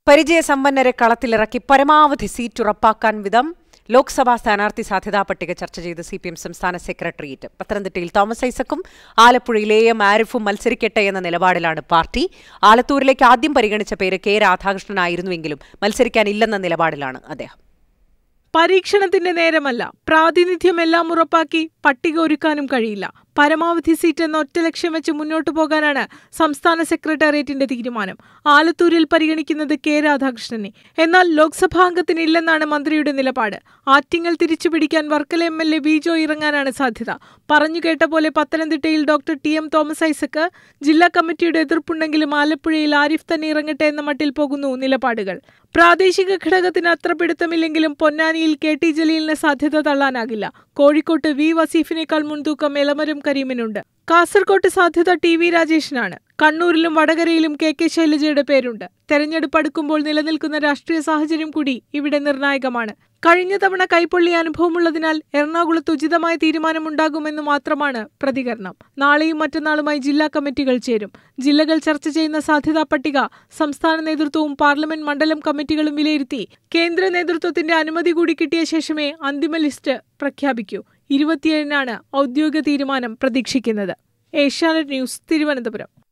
പരിചയസമ്പന്നരെ കളത്തിലിറക്കി പരമാവധി സീറ്റ് ഉറപ്പാക്കാൻ വിധം ലോക്സഭാ സ്ഥാനാർത്ഥി സാധ്യതാ പട്ടിക ചർച്ച ചെയ്ത് സി പി എം സംസ്ഥാന സെക്രട്ടേറിയറ്റ് പത്തനംതിട്ടയിൽ തോമസ് ഐസക്കും ആലപ്പുഴയിൽ എ എം ആരിഫും മത്സരിക്കട്ടെ എന്ന നിലപാടിലാണ് പാർട്ടി ആലത്തൂരിലേക്ക് ആദ്യം പരിഗണിച്ച പേര് കെ രാധാകൃഷ്ണനായിരുന്നുവെങ്കിലും മത്സരിക്കാനില്ലെന്ന നിലപാടിലാണ് അദ്ദേഹം പരീക്ഷണത്തിന്റെ നേരമല്ല പ്രാതിനിധ്യമെല്ലാം ഉറപ്പാക്കി പട്ടിക ഒരുക്കാനും കഴിയില്ല പരമാവധി സീറ്റ് എന്ന ഒറ്റ ലക്ഷ്യം വെച്ച് മുന്നോട്ടു പോകാനാണ് സംസ്ഥാന സെക്രട്ടേറിയറ്റിന്റെ തീരുമാനം ആലത്തൂരിൽ പരിഗണിക്കുന്നത് കെ രാധാകൃഷ്ണനെ എന്നാൽ ലോക്സഭാംഗത്തിന് ഇല്ലെന്നാണ് മന്ത്രിയുടെ നിലപാട് ആറ്റിങ്ങൽ തിരിച്ചുപിടിക്കാൻ Varkala M L A Bijo ഇറങ്ങാനാണ് സാധ്യത പറഞ്ഞു കേട്ട പോലെ പത്തനംതിട്ടയിൽ doctor T M Thomas Isaac ജില്ലാ കമ്മിറ്റിയുടെ എതിർപ്പുണ്ടെങ്കിലും ആലപ്പുഴയിൽ ആരിഫ് തന്നെ ഇറങ്ങട്ടെ എന്ന മട്ടിൽ പോകുന്നു നിലപാടുകൾ പ്രാദേശിക ഘടകത്തിന് അത്ര പിടുത്തമില്ലെങ്കിലും പൊന്നാനിയിൽ കെ ടി ജലീലിന് സാധ്യത തള്ളാനാകില്ല കോഴിക്കോട്ട് വി വസീഫിനേക്കാൾ മുൻതൂക്കം എളമരം കരീമിനുണ്ട് കാസർകോട്ട് സാധ്യത ടി വി രാജേഷിനാണ് കണ്ണൂരിലും വടകരയിലും കെ കെ ശൈലജയുടെ പേരുണ്ട് തെരഞ്ഞെടുപ്പ് അടുക്കുമ്പോൾ നിലനിൽക്കുന്ന രാഷ്ട്രീയ സാഹചര്യം കൂടി ഇവിടെ നിർണായകമാണ് കഴിഞ്ഞ തവണ കൈപ്പൊള്ളിയ അനുഭവമുള്ളതിനാൽ എറണാകുളത്ത് ഉചിതമായ തീരുമാനമുണ്ടാകുമെന്ന് മാത്രമാണ് പ്രതികരണം നാളെയും മറ്റന്നാളുമായി ജില്ലാ കമ്മിറ്റികൾ ചേരും ജില്ലകൾ ചർച്ച ചെയ്യുന്ന സാധ്യതാ പട്ടിക സംസ്ഥാന നേതൃത്വവും പാർലമെന്റ് മണ്ഡലം കമ്മിറ്റികളും വിലയിരുത്തി കേന്ദ്ര നേതൃത്വത്തിന്റെ അനുമതി കൂടി കിട്ടിയ ശേഷമേ അന്തിമ ലിസ്റ്റ് പ്രഖ്യാപിക്കൂ ഇരുപത്തിയേഴിനാണ് ഔദ്യോഗിക തീരുമാനം പ്രതീക്ഷിക്കുന്നത് ഏഷ്യാനെറ്റ് ന്യൂസ് തിരുവനന്തപുരം